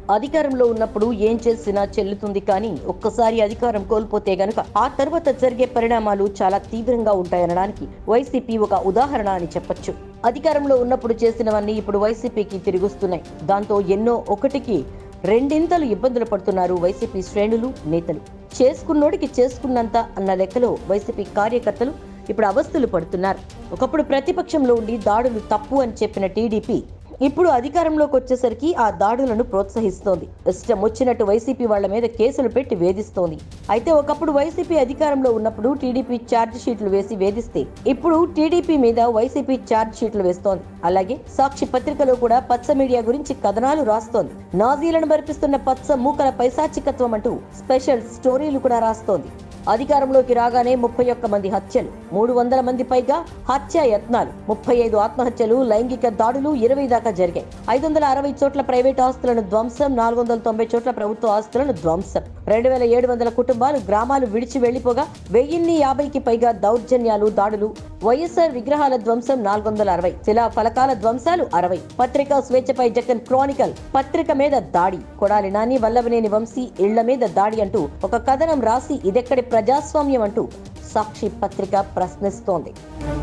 అధికారంలో ఉన్నప్పుడు ఏం చేసినా చెల్లుతుంది కానీ ఒక్కసారి అధికారం కోల్పోతే గనుక ఆ తర్వాత జరిగే పరిణామాలు చాలా తీవ్రంగా ఉంటాయనడానికి వైసీపీ ఒక ఉదాహరణ అని చెప్పొచ్చు అధికారంలో ఉన్నప్పుడు చేసినవన్నీ ఇప్పుడు వైసీపీకి తిరిగొస్తున్నాయి దాంతో ఎన్నో ఒకటికి రెండింతలు ఇబ్బందులు పడుతున్నారు వైసీపీ శ్రేణులు నేతలు చేసుకున్నోడికి చేసుకున్నంత అన్న లెక్కలో వైసీపీ కార్యకర్తలు ఇప్పుడు అవస్థలు పడుతున్నారు ఒకప్పుడు ప్రతిపక్షంలో ఉండి దాడులు తప్పు అని చెప్పిన టీడీపీ ఇప్పుడు అధికారంలోకి వచ్చేసరికి ఆ దాడులను ప్రోత్సహిస్తోంది ఇష్టం వచ్చినట్టు వైసీపీ వాళ్ళ మీద కేసులు పెట్టి వేధిస్తోంది అయితే ఒకప్పుడు వైసీపీ అధికారంలో ఉన్నప్పుడు టీడీపీ ఛార్జ్ షీట్లు వేసి వేధిస్తే ఇప్పుడు టీడీపీ మీద వైసీపీ ఛార్జ్ షీట్లు వేస్తోంది అలాగే సాక్షి పత్రికలో కూడా పచ్చ మీడియా గురించి కథనాలు రాస్తోంది నాజీలను బరిపిస్తున్న పచ్చ మూకల పైశాచికత్వం అంటూ స్పెషల్ స్టోరీలు కూడా రాస్తోంది అధికారంలోకి రాగానే ముప్పై ఒక్క మంది హత్యలు మూడు వందల మంది పైగా హత్య యత్నాలు ముప్పై ఐదు ఆత్మహత్యలు లైంగిక దాడులు ఇరవై దాకా జరిగాయి ఐదు వందల అరవై చోట్ల ప్రైవేట్ ఆస్తులను ధ్వంసం నాలుగు వందల తొంభై చోట్ల ప్రభుత్వ ఆస్తులను ధ్వంసం రెండు వేల ఏడు వందల కుటుంబాలు గ్రామాలు విడిచి వెళ్లిపోగా వెయ్యిన్ని యాభైకి పైగా దౌర్జన్యాలు దాడులు వైఎస్ఆర్ విగ్రహాల ధ్వంసం నాలుగు వందల అరవై శిలా ఫలకాల ధ్వంసాలు అరవై పత్రికా స్వేచ్ఛపై జగన్ క్రానికల్ పత్రిక మీద దాడి కొడాలి నాని వల్లభనేని వంశీ ఇళ్ల మీద దాడి అంటూ ఒక కథనం రాసి ఇదెక్కడి ప్రజాస్వామ్యం అంటూ సాక్షి పత్రిక ప్రశ్నిస్తోంది